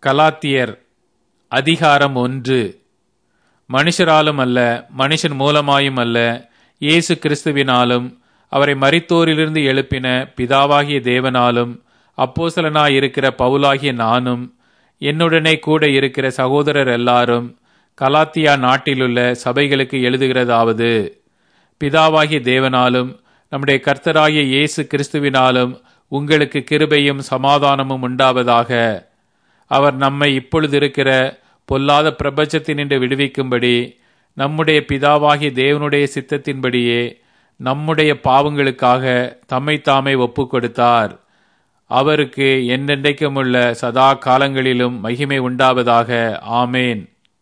கலாத்தியர் அதிகாரம் ஒன்று மனுஷராலும் அல்ல மனுஷன் மூலமாயும் அல்ல இயேசு கிறிஸ்துவினாலும் அவரை மரித்தோரிலிருந்து எழுப்பின பிதாவாகிய தேவனாலும் அப்போசலனாயிருக்கிற பவுலாகிய நானும் என்னுடனே கூட இருக்கிற சகோதரர் எல்லாரும் கலாத்தியா நாட்டிலுள்ள சபைகளுக்கு எழுதுகிறதாவது பிதாவாகிய தேவனாலும் நம்முடைய கர்த்தராகிய இயேசு கிறிஸ்துவினாலும் உங்களுக்கு கிருபையும் சமாதானமும் உண்டாவதாக அவர் நம்மை இப்பொழுது இருக்கிற பொல்லாத பிரபஞ்சத்தினின்று விடுவிக்கும்படி நம்முடைய பிதாவாகிய தேவனுடைய சித்தத்தின்படியே நம்முடைய பாவங்களுக்காக தம்மை தாமே ஒப்பு கொடுத்தார் அவருக்கு என்றென்றைக்கும் உள்ள சதா காலங்களிலும் மகிமை உண்டாவதாக ஆமேன்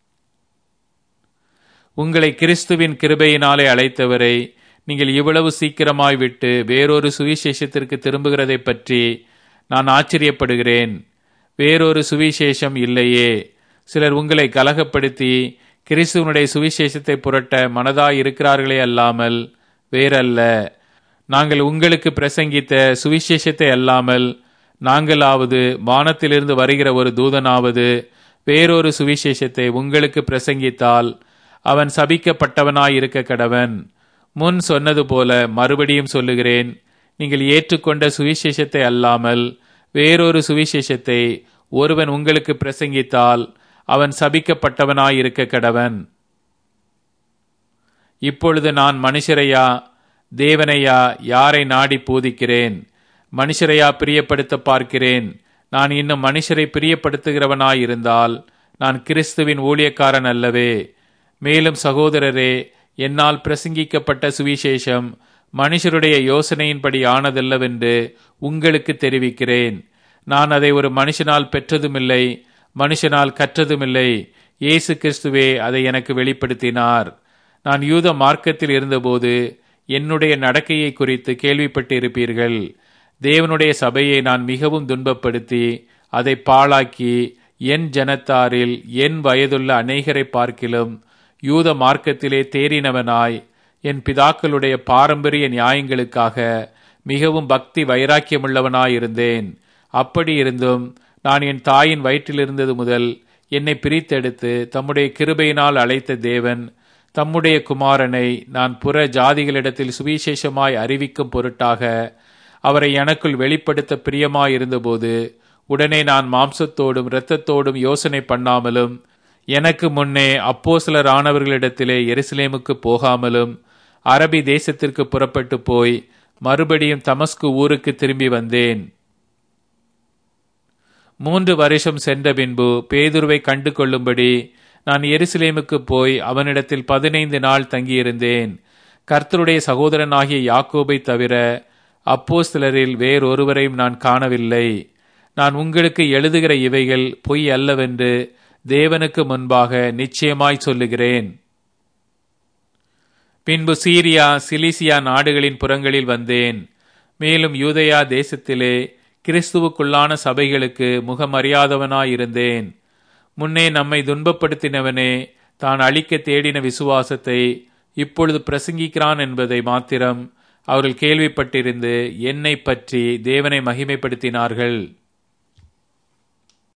உங்களை கிறிஸ்துவின் கிருபையினாலே அழைத்தவரை நீங்கள் இவ்வளவு சீக்கிரமாய் விட்டு வேறொரு சுவிசேஷத்திற்கு திரும்புகிறதை பற்றி நான் ஆச்சரியப்படுகிறேன் வேறொரு சுவிசேஷம் இல்லையே சிலர் உங்களை கலகப்படுத்தி கிறிஸ்துவனுடைய சுவிசேஷத்தை புரட்ட மனதாய் இருக்கிறார்களே அல்லாமல் வேறல்ல நாங்கள் உங்களுக்கு பிரசங்கித்த சுவிசேஷத்தை அல்லாமல் நாங்களாவது வானத்திலிருந்து வருகிற ஒரு தூதனாவது வேறொரு சுவிசேஷத்தை உங்களுக்கு பிரசங்கித்தால் அவன் சபிக்கப்பட்டவனாய் இருக்க கடவன் முன் சொன்னது போல மறுபடியும் சொல்லுகிறேன் நீங்கள் ஏற்றுக்கொண்ட சுவிசேஷத்தை அல்லாமல் வேறொரு சுவிசேஷத்தை ஒருவன் உங்களுக்கு பிரசங்கித்தால் அவன் சபிக்கப்பட்டவனாய் இருக்க கடவன் இப்பொழுது நான் மனுஷரையா தேவனையா யாரை நாடி போதிக்கிறேன் மனுஷரையா பிரியப்படுத்த பார்க்கிறேன் நான் இன்னும் மனுஷரை பிரியப்படுத்துகிறவனாயிருந்தால் நான் கிறிஸ்துவின் ஊழியக்காரன் அல்லவே மேலும் சகோதரரே என்னால் பிரசங்கிக்கப்பட்ட சுவிசேஷம் மனுஷருடைய யோசனையின்படி ஆனதல்லவென்று உங்களுக்கு தெரிவிக்கிறேன் நான் அதை ஒரு மனுஷனால் பெற்றதுமில்லை மனுஷனால் கற்றதுமில்லை இயேசு கிறிஸ்துவே அதை எனக்கு வெளிப்படுத்தினார் நான் யூத மார்க்கத்தில் இருந்தபோது என்னுடைய நடக்கையை குறித்து கேள்விப்பட்டு இருப்பீர்கள் தேவனுடைய சபையை நான் மிகவும் துன்பப்படுத்தி அதை பாழாக்கி என் ஜனத்தாரில் என் வயதுள்ள அநேகரை பார்க்கிலும் யூத மார்க்கத்திலே தேறினவனாய் என் பிதாக்களுடைய பாரம்பரிய நியாயங்களுக்காக மிகவும் பக்தி வைராக்கியமுள்ளவனாயிருந்தேன் அப்படி இருந்தும் நான் என் தாயின் வயிற்றிலிருந்தது முதல் என்னை பிரித்தெடுத்து தம்முடைய கிருபையினால் அழைத்த தேவன் தம்முடைய குமாரனை நான் புற ஜாதிகளிடத்தில் சுவிசேஷமாய் அறிவிக்கும் பொருட்டாக அவரை எனக்குள் வெளிப்படுத்த பிரியமாயிருந்தபோது உடனே நான் மாம்சத்தோடும் இரத்தத்தோடும் யோசனை பண்ணாமலும் எனக்கு முன்னே அப்போ சிலர் ஆனவர்களிடத்திலே எருசலேமுக்கு போகாமலும் அரபி தேசத்திற்கு புறப்பட்டு போய் மறுபடியும் தமஸ்கு ஊருக்கு திரும்பி வந்தேன் மூன்று வருஷம் சென்ற பின்பு பேதுருவை கண்டு கொள்ளும்படி நான் எருசலேமுக்கு போய் அவனிடத்தில் பதினைந்து நாள் தங்கியிருந்தேன் கர்த்தருடைய சகோதரனாகிய யாக்கோபை தவிர அப்போ சிலரில் வேறொருவரையும் நான் காணவில்லை நான் உங்களுக்கு எழுதுகிற இவைகள் பொய் அல்லவென்று தேவனுக்கு முன்பாக நிச்சயமாய் சொல்லுகிறேன் பின்பு சீரியா சிலிசியா நாடுகளின் புறங்களில் வந்தேன் மேலும் யூதயா தேசத்திலே கிறிஸ்துவுக்குள்ளான சபைகளுக்கு முகமறியாதவனாயிருந்தேன் முன்னே நம்மை துன்பப்படுத்தினவனே தான் அழிக்க தேடின விசுவாசத்தை இப்பொழுது பிரசங்கிக்கிறான் என்பதை மாத்திரம் அவர்கள் கேள்விப்பட்டிருந்து என்னை பற்றி தேவனை மகிமைப்படுத்தினார்கள்